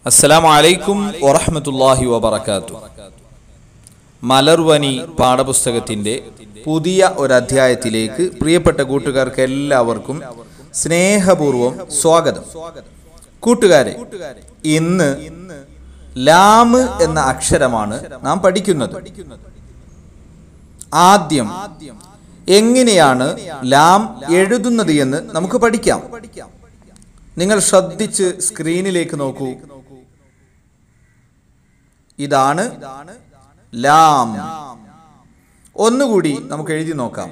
അസ്സലാമു അലൈക്കും വറഹ്മത്തുള്ളാഹി വബറകാത്തു മലർവനി പാഠപുസ്തകത്തിന്റെ പുതിയ ഒരധ്യായത്തിലേക്ക് പ്രിയപ്പെട്ട കൂട്ടുകാർക്ക് എല്ലാവർക്കും സ്നേഹപൂർവം സ്വാഗതം കൂട്ടുകാരെ ഇന്ന് ലാമ് എന്ന അക്ഷരമാണ് നാം പഠിക്കുന്നത് ആദ്യം എങ്ങനെയാണ് ലാം എഴുതുന്നത് എന്ന് നമുക്ക് പഠിക്കാം നിങ്ങൾ ശ്രദ്ധിച്ച് സ്ക്രീനിലേക്ക് നോക്കൂ ഇതാണ് ലാം ഒന്നുകൂടി നമുക്ക് എഴുതി നോക്കാം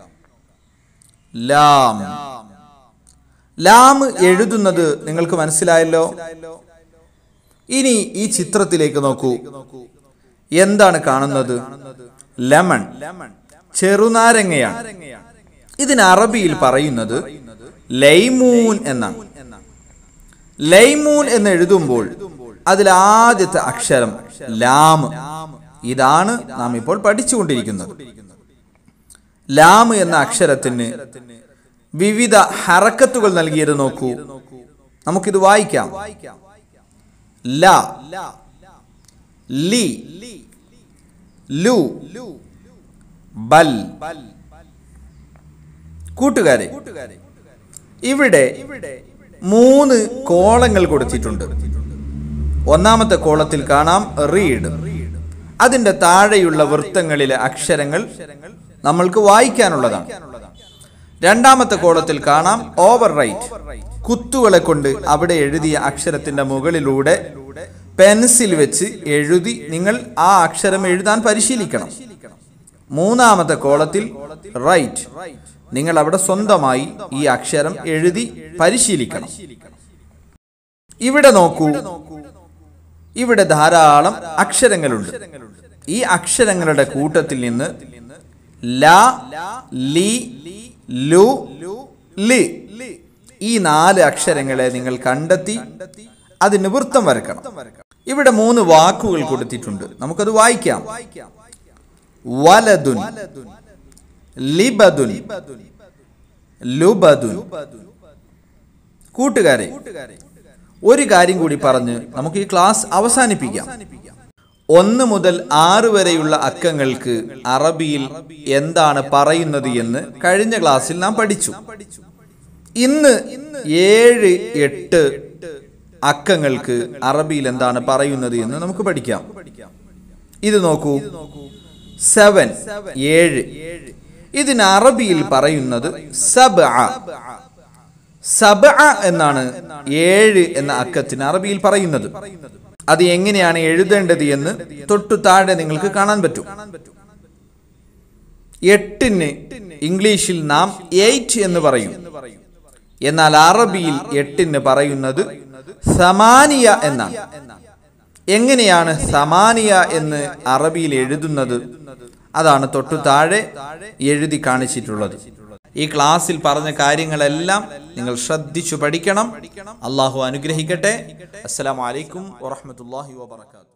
ലാം ലാം എഴുതുന്നത് നിങ്ങൾക്ക് മനസ്സിലായല്ലോ ഇനി ഈ ചിത്രത്തിലേക്ക് നോക്കൂ എന്താണ് കാണുന്നത് ലെമൺ ചെറുനാരങ്ങയാണ് ഇതിന് അറബിയിൽ പറയുന്നത് ലൈമൂൻ എന്നാണ് ലൈമൂൻ എന്ന് എഴുതുമ്പോൾ അതിൽ ആദ്യത്തെ അക്ഷരം ലാം ഇതാണ് നാം ഇപ്പോൾ പഠിച്ചുകൊണ്ടിരിക്കുന്നത് ലാം എന്ന അക്ഷരത്തിന് വിവിധ ഹറക്കത്തുകൾ നൽകിയത് നോക്കൂ നമുക്കിത് വായിക്കാം ല ലി ലു ബൽ കൂട്ടുകാരെ ഇവിടെ മൂന്ന് കോളങ്ങൾ കൊടുത്തിട്ടുണ്ട് ഒന്നാമത്തെ കോളത്തിൽ കാണാം റീഡ് അതിന്റെ താഴെയുള്ള വൃത്തങ്ങളിലെ അക്ഷരങ്ങൾ നമ്മൾക്ക് വായിക്കാനുള്ളതാണ് രണ്ടാമത്തെ കോളത്തിൽ കാണാം ഓവർ റൈറ്റ് കുത്തുകളെ കൊണ്ട് അവിടെ എഴുതിയ അക്ഷരത്തിന്റെ മുകളിലൂടെ പെൻസിൽ വെച്ച് എഴുതി നിങ്ങൾ ആ അക്ഷരം എഴുതാൻ പരിശീലിക്കണം മൂന്നാമത്തെ കോളത്തിൽ റൈറ്റ് നിങ്ങൾ അവിടെ സ്വന്തമായി ഈ അക്ഷരം എഴുതി പരിശീലിക്കണം ഇവിടെ നോക്കൂ ഇവിടെ ധാരാളം അക്ഷരങ്ങളുണ്ട് ഈ അക്ഷരങ്ങളുടെ കൂട്ടത്തിൽ നിന്ന് ല ലി ലു ലി ഈ നാല് അക്ഷരങ്ങളെ നിങ്ങൾ കണ്ടെത്തി അതിന് വൃത്തം വരക്കണം ഇവിടെ മൂന്ന് വാക്കുകൾ കൊടുത്തിട്ടുണ്ട് നമുക്കത് വായിക്കാം വലതുൻ ലിബതുൻ ലുബതുൻ കൂട്ടുകാരെ ഒരു കാര്യം കൂടി പറഞ്ഞ് നമുക്ക് ഈ ക്ലാസ് അവസാനിപ്പിക്കാം ഒന്ന് മുതൽ ആറ് വരെയുള്ള അക്കങ്ങൾക്ക് അറബിയിൽ എന്താണ് പറയുന്നത് എന്ന് കഴിഞ്ഞ ക്ലാസ്സിൽ നാം പഠിച്ചു ഇന്ന് ഏഴ് എട്ട് അക്കങ്ങൾക്ക് അറബിയിൽ എന്താണ് പറയുന്നത് എന്ന് നമുക്ക് പഠിക്കാം ഇത് നോക്കൂ സെവൻ ഏഴ് ഇതിന് അറബിയിൽ പറയുന്നത് സബ സബ എന്നാണ് ഏഴ് എന്ന അക്കത്തിന് അറബിയിൽ പറയുന്നത് അത് എങ്ങനെയാണ് എഴുതേണ്ടത് എന്ന് തൊട്ടു താഴെ നിങ്ങൾക്ക് കാണാൻ പറ്റും എട്ടിന് ഇംഗ്ലീഷിൽ നാം എയ്റ്റ് എന്ന് പറയും എന്നാൽ അറബിയിൽ എട്ടിന് പറയുന്നത് സമാനിയ എന്നാണ് എങ്ങനെയാണ് സമാനിയ എന്ന് അറബിയിൽ എഴുതുന്നത് അതാണ് തൊട്ടു താഴെ എഴുതി കാണിച്ചിട്ടുള്ളത് ഈ ക്ലാസ്സിൽ പറഞ്ഞ കാര്യങ്ങളെല്ലാം നിങ്ങൾ ശ്രദ്ധിച്ചു പഠിക്കണം അള്ളാഹു അനുഗ്രഹിക്കട്ടെ അസ്സലാമലൈക്കും വറഹമത്തല്ലാഹി വാബർക്കാത്തു